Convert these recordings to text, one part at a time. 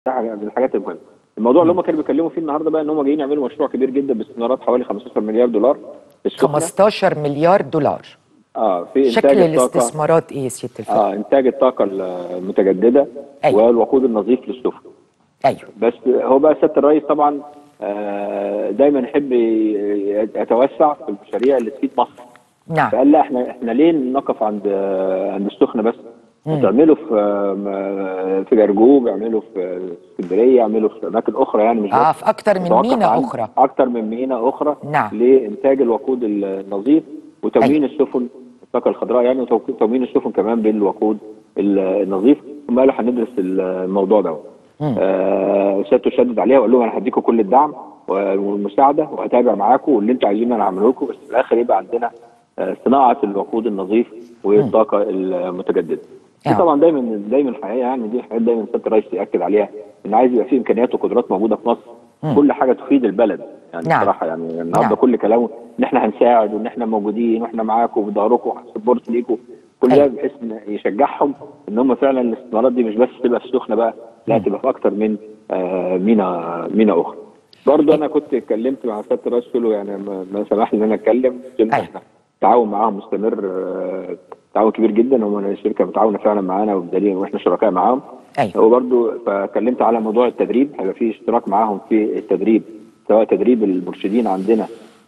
ده حاجة من الحاجات المهمه الموضوع اللي هم كانوا بيتكلموا فيه النهارده بقى ان هم جايين يعملوا مشروع كبير جدا باستثمارات حوالي 15 مليار دولار في السخنة. 15 مليار دولار اه في انتاج شكل الطاقه الاستثمارات ايه يا سياده الفريق؟ اه انتاج الطاقه المتجدده أيوة. والوقود النظيف للسفن ايوه بس هو بقى سياده الرئيس طبعا آه، دايما يحب ي- يتوسع في المشاريع اللي تفيد مصر نعم فقال لا احنا احنا ليه نقف عند آه، عند السخنه بس مم. تعملوا في آه، في جرجوب يعملوا في اسكندريه يعملوا في اماكن اخرى يعني مش اه بس في اكتر من متوقف مينا عن اخرى اكتر من مينا اخرى نعم. لانتاج الوقود النظيف وتموين السفن الطاقه الخضراء يعني وتموين السفن كمان بالوقود ال- النظيف هم قالوا هندرس الموضوع ده مم. آه سيادته شدد عليها وقال لهم انا هديكم كل الدعم والمساعده وهتابع معاكم واللي انتوا عايزينه انا هعمله لكم بس في الاخر يبقى عندنا آه، صناعه الوقود النظيف والطاقه المتجدده. دي آه. طبعا دايما دايما الحقيقه يعني دي حاجات دايما سياده الرئيس ياكد عليها ان عايز يبقى في امكانيات وقدرات موجوده في مصر مم. كل حاجه تفيد البلد يعني نعم. بصراحه يعني النهارده نعم. كل كلامه ان احنا هنساعد وان احنا موجودين واحنا معاكم وفي ظهركم وهنسبورت ليكم كل ده أيوة. بحيث ان يشجعهم ان هم فعلا الاستثمارات دي مش بس تبقى في السخنه بقى لا تبقى في اكتر من آه، مينا مينا اخرى. برضه انا كنت اتكلمت مع سياده الرئيس قلت له يعني ما ما سمح لي ان انا اتكلم قلت له أيوة. احنا التعاون معاهم مستمر آه، تعاون كبير جدا هم الشركه متعاونه فعلا معانا وبدليل واحنا شركاء معاهم ايوه وبرضه فكلمت على موضوع التدريب هيبقى في اشتراك معاهم في التدريب سواء تدريب المرشدين عندنا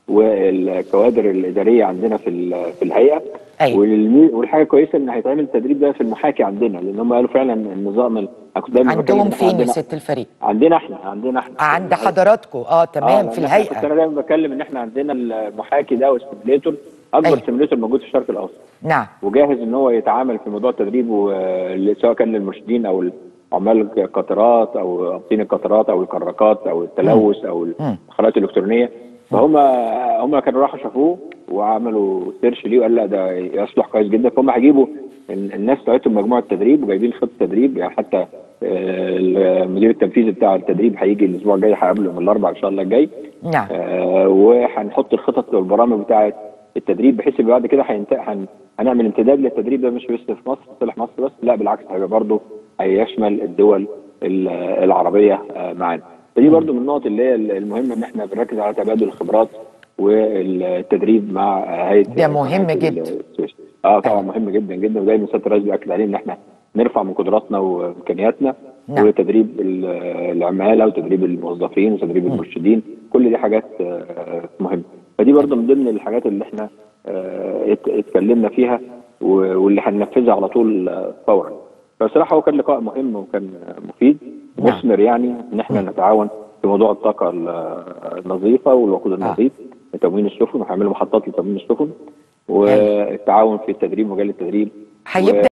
والكوادر الاداريه عندنا في ال- في الهيئه أيوة. والمي- والحاجه كويسه ان هيتعمل التدريب ده في المحاكي عندنا لان هم قالوا فعلا النظام ال- أنا كنت دايما بتكلم عندهم إن إحنا فين يا عندنا سياده الفريق؟ عندنا احنا عندنا احنا عند حضراتكم اه تمام آه، في لأن إحنا- كنت الهيئه انا دايما بتكلم ان احنا عندنا المحاكي ده والسيميليتور اكبر أيوة. سيميليتور موجود في الشرق الاوسط نعم وجاهز ان هو يتعامل في موضوع التدريب و- سواء كان للمرشدين او عمال القطارات او قابطين القطارات او الكراكات او التلوث او مم. الخرائط الالكترونيه فهم هم كانوا راحوا شافوه وعملوا سيرش ليه وقال لا ده يصلح كويس جدا فهم هيجيبوا ال- الناس بتاعتهم مجموعه تدريب وجايبين خطه تدريب يعني حتى آه، المدير التنفيذي بتاع التدريب هيجي الاسبوع الجاي هقابله من الاربعاء ان شاء الله الجاي نعم آه، وهنحط الخطط والبرامج بتاعه التدريب بحيث يبقى بعد كده هينت... هن... هنعمل امتداد للتدريب ده مش بس في مصر صالح مصر بس لا بالعكس هيبقى برضه هيشمل الدول ال- العربيه آه، معانا فدي برضه من النقط اللي هي المهمه ان احنا بنركز على تبادل الخبرات والتدريب مع هيئه ده مهم هيئة جدا. السويس. اه طبعا مهم جدا جدا ودايما سياده الرئيس بياكد عليه ان احنا نرفع من قدراتنا وامكانياتنا نعم. وتدريب ال- العماله وتدريب الموظفين وتدريب المرشدين كل دي حاجات آه، مهمه فدي برضه من ضمن الحاجات اللي احنا آه، ات- اتكلمنا فيها و- واللي هننفذها على طول آه، فورا فصراحه هو كان لقاء مهم وكان آه، مفيد نعم. مثمر يعني ان احنا نتعاون في موضوع الطاقه ال- النظيفه والوقود النظيف تموين السفن وهيعملوا محطات لتموين السفن والتعاون في التدريب مجال التدريب هيبدا